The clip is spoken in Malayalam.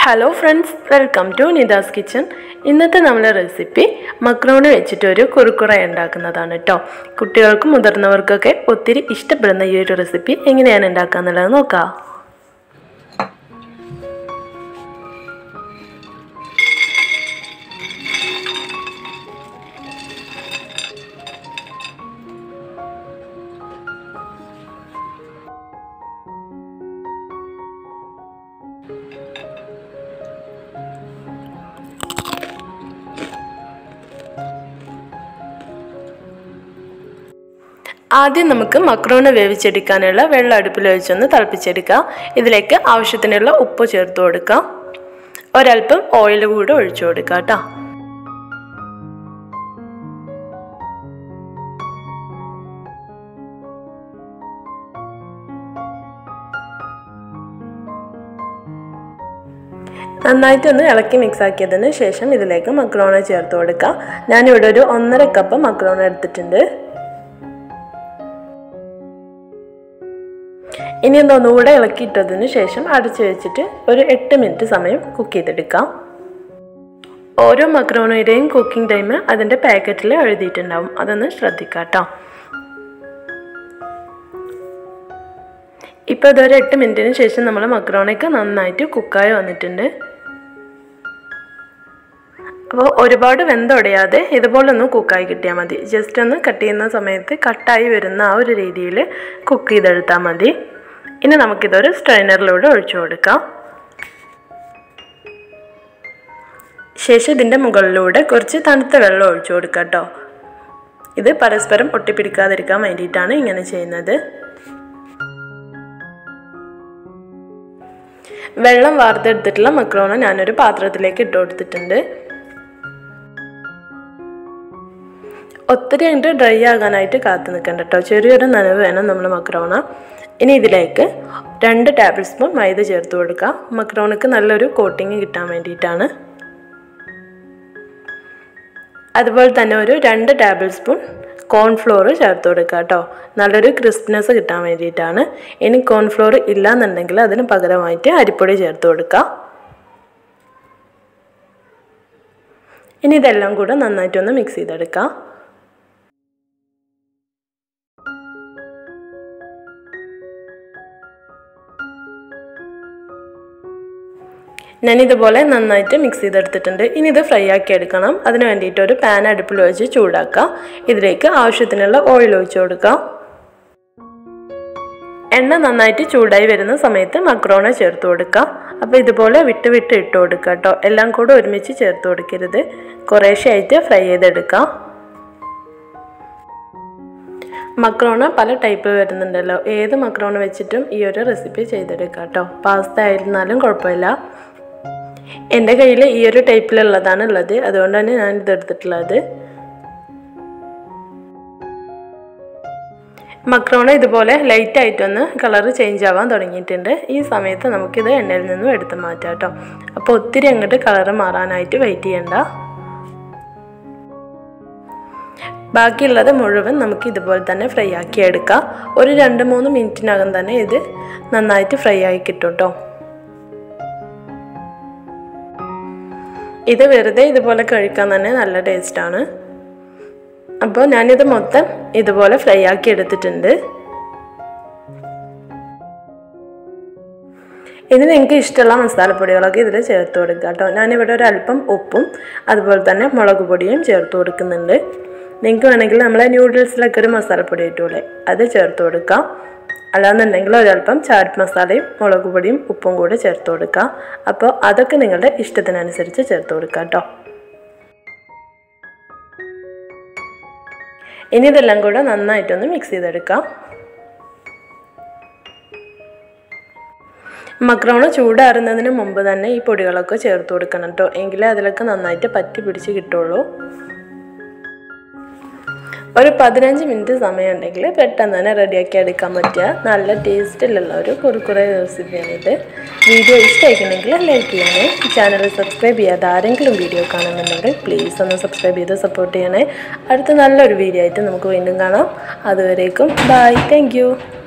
hello friends welcome to Nida's kitchen ഇന്നത്തെ നമ്മളെ റെസിപ്പി മക്രോണി വെച്ചിട്ട് ഒരു കുറുക്കുറ ഉണ്ടാക്കുന്നതാണ് കേട്ടോ കുട്ടികൾക്കും മുതിർന്നവർക്കൊക്കെ ഒത്തിരി ഇഷ്ടപ്പെടുന്ന ഈ ഒരു റെസിപ്പി എങ്ങനെയാണ് ഉണ്ടാക്കുക എന്നുള്ളത് നോക്കാം ആദ്യം നമുക്ക് മക്രോണ വേവിച്ചെടുക്കാനുള്ള വെള്ളം അടുപ്പിൽ വെച്ചൊന്ന് തിളപ്പിച്ചെടുക്കാം ഇതിലേക്ക് ആവശ്യത്തിനുള്ള ഉപ്പ് ചേർത്ത് കൊടുക്കാം ഒരല്പം ഓയിൽ കൂടെ ഒഴിച്ചു കൊടുക്കാം കേട്ടോ നന്നായിട്ടൊന്ന് ഇളക്കി മിക്സ് ആക്കിയതിന് ശേഷം ഇതിലേക്ക് മക്രോണ ചേർത്ത് കൊടുക്കാം ഞാനിവിടെ ഒരു ഒന്നര കപ്പ് മക്രോണ എടുത്തിട്ടുണ്ട് ഇനി ഒന്നുകൂടെ ഇളക്കിയിട്ടതിന് ശേഷം അടച്ചു വെച്ചിട്ട് ഒരു എട്ട് മിനിറ്റ് സമയം കുക്ക് ചെയ്തെടുക്കാം ഓരോ മക്രോണയുടെയും കുക്കിംഗ് ടൈം അതിൻ്റെ പാക്കറ്റിൽ എഴുതിയിട്ടുണ്ടാവും അതൊന്ന് ശ്രദ്ധിക്കാം കേട്ടോ ഇപ്പോൾ ഇതൊരു എട്ട് മിനിറ്റിന് ശേഷം നമ്മൾ മക്രോണയൊക്കെ നന്നായിട്ട് കുക്കായി വന്നിട്ടുണ്ട് അപ്പോൾ ഒരുപാട് വെന്തുടയാതെ ഇതുപോലൊന്ന് കുക്കായി കിട്ടിയാൽ മതി ജസ്റ്റ് ഒന്ന് കട്ട് ചെയ്യുന്ന സമയത്ത് കട്ടായി വരുന്ന ആ ഒരു രീതിയിൽ കുക്ക് ചെയ്തെടുത്താൽ മതി ഇനി നമുക്കിതൊരു സ്ട്രെയിനറിലൂടെ ഒഴിച്ചു കൊടുക്കാം ശേഷം ഇതിൻ്റെ മുകളിലൂടെ കുറച്ച് തണുത്ത വെള്ളം ഒഴിച്ചു കൊടുക്കാം കേട്ടോ ഇത് പരസ്പരം ഒട്ടിപ്പിടിക്കാതിരിക്കാൻ വേണ്ടിയിട്ടാണ് ഇങ്ങനെ ചെയ്യുന്നത് വെള്ളം വാർത്തെടുത്തിട്ടുള്ള മക്രോണ ഞാനൊരു പാത്രത്തിലേക്ക് ഇട്ട് കൊടുത്തിട്ടുണ്ട് ഒത്തിരി അങ്ങോട്ട് ഡ്രൈ ആകാനായിട്ട് കാത്തു നിൽക്കണ്ട കേട്ടോ ചെറിയൊരു നനവ് വേണം നമ്മൾ മക്രോണ ഇനി ഇതിലേക്ക് രണ്ട് ടേബിൾ സ്പൂൺ മൈദ ചേർത്ത് കൊടുക്കുക മക്രോണക്ക് നല്ലൊരു കോട്ടിങ് കിട്ടാൻ വേണ്ടിയിട്ടാണ് അതുപോലെ തന്നെ ഒരു രണ്ട് ടേബിൾ സ്പൂൺ കോൺഫ്ലോർ ചേർത്ത് കൊടുക്കുക കേട്ടോ നല്ലൊരു ക്രിസ്പിനെസ് കിട്ടാൻ വേണ്ടിയിട്ടാണ് ഇനി കോൺഫ്ലോർ ഇല്ലാന്നുണ്ടെങ്കിൽ അതിന് പകരമായിട്ട് അരിപ്പൊടി ചേർത്ത് കൊടുക്കുക ഇനി ഇതെല്ലാം കൂടെ നന്നായിട്ടൊന്ന് മിക്സ് ചെയ്തെടുക്കാം ഞാനിതുപോലെ നന്നായിട്ട് മിക്സ് ചെയ്തെടുത്തിട്ടുണ്ട് ഇനി ഇത് ഫ്രൈ ആക്കി എടുക്കണം അതിന് വേണ്ടിയിട്ട് ഒരു പാൻ അടുപ്പിൽ വെച്ച് ചൂടാക്കുക ഇതിലേക്ക് ആവശ്യത്തിനുള്ള ഓയിൽ ഒഴിച്ചു കൊടുക്കാം എണ്ണ നന്നായിട്ട് ചൂടായി വരുന്ന സമയത്ത് മക്രോണ ചേർത്ത് കൊടുക്കുക അപ്പോൾ ഇതുപോലെ വിട്ട് വിട്ട് ഇട്ട് കൊടുക്കുക കേട്ടോ എല്ലാം കൂടെ ഒരുമിച്ച് ചേർത്ത് കൊടുക്കരുത് കുറേശ്ശെ ആയിട്ട് ഫ്രൈ ചെയ്തെടുക്കാം മക്രോണ പല ടൈപ്പ് വരുന്നുണ്ടല്ലോ ഏത് മക്രോണ വെച്ചിട്ടും ഈ ഒരു റെസിപ്പി ചെയ്തെടുക്കാം കേട്ടോ പാസ്ത ആയിരുന്നാലും കുഴപ്പമില്ല എൻ്റെ കയ്യിൽ ഈ ഒരു ടൈപ്പിലുള്ളതാണ് ഉള്ളത് അതുകൊണ്ടാണ് ഞാൻ ഇത് എടുത്തിട്ടുള്ളത് മക്രോണ ഇതുപോലെ ലൈറ്റ് ആയിട്ടൊന്ന് കളർ ചേഞ്ച് ആവാൻ തുടങ്ങിയിട്ടുണ്ട് ഈ സമയത്ത് നമുക്കിത് എണ്ണയിൽ നിന്നും എടുത്ത് മാറ്റാം കേട്ടോ അപ്പോൾ ഒത്തിരി അങ്ങോട്ട് കളർ മാറാനായിട്ട് വെയിറ്റ് ചെയ്യണ്ട ബാക്കിയുള്ളത് മുഴുവൻ നമുക്ക് ഇതുപോലെ തന്നെ ഫ്രൈ ആക്കി എടുക്കാം ഒരു രണ്ട് മൂന്ന് മിനിറ്റിനകം തന്നെ ഇത് നന്നായിട്ട് ഫ്രൈ ആയി കിട്ടും കേട്ടോ ഇത് വെറുതെ ഇതുപോലെ കഴിക്കാൻ തന്നെ നല്ല ടേസ്റ്റാണ് അപ്പോൾ ഞാനിത് മൊത്തം ഇതുപോലെ ഫ്രൈ ആക്കി എടുത്തിട്ടുണ്ട് ഇനി നിങ്ങൾക്ക് ഇഷ്ടമുള്ള മസാലപ്പൊടികളൊക്കെ ഇതിൽ ചേർത്ത് കൊടുക്കുക കേട്ടോ ഞാനിവിടെ ഒരു അല്പം ഉപ്പും അതുപോലെ തന്നെ മുളക് പൊടിയും ചേർത്ത് കൊടുക്കുന്നുണ്ട് നിങ്ങൾക്ക് വേണമെങ്കിൽ നമ്മളെ ന്യൂഡിൽസിലൊക്കെ ഒരു മസാലപ്പൊടി കിട്ടൂലേ അത് ചേർത്ത് കൊടുക്കാം അല്ലാന്നുണ്ടെങ്കിൽ ഒരല്പം ചാറ്റ് മസാലയും മുളക് പൊടിയും ഉപ്പും കൂടെ ചേർത്ത് കൊടുക്കുക അപ്പോൾ അതൊക്കെ നിങ്ങളുടെ ഇഷ്ടത്തിനനുസരിച്ച് ചേർത്ത് കൊടുക്കുക കേട്ടോ ഇനി ഇതെല്ലാം കൂടെ നന്നായിട്ടൊന്ന് മിക്സ് ചെയ്തെടുക്കാം മക്രോണ ചൂടാറുന്നതിന് മുമ്പ് തന്നെ ഈ പൊടികളൊക്കെ ചേർത്ത് കൊടുക്കണം കേട്ടോ എങ്കിലേ അതിലൊക്കെ നന്നായിട്ട് പറ്റി പിടിച്ച് കിട്ടുള്ളൂ ഒരു പതിനഞ്ച് മിനിറ്റ് സമയം ഉണ്ടെങ്കിൽ പെട്ടെന്ന് തന്നെ റെഡിയാക്കി എടുക്കാൻ പറ്റിയ നല്ല ടേസ്റ്റിലുള്ള ഒരു കുറുക്കുറെ റെസിപ്പിയാണിത് വീഡിയോ ഇഷ്ടമായിട്ടുണ്ടെങ്കിൽ ലൈക്ക് ചെയ്യണേ ചാനൽ സബ്സ്ക്രൈബ് ചെയ്യാതെ ആരെങ്കിലും വീഡിയോ കാണുന്നുണ്ടെങ്കിൽ പ്ലീസ് ഒന്ന് സബ്സ്ക്രൈബ് ചെയ്ത് സപ്പോർട്ട് ചെയ്യണേ അടുത്ത നല്ലൊരു വീഡിയോ ആയിട്ട് നമുക്ക് വീണ്ടും കാണാം അതുവരേക്കും ബൈ താങ്ക്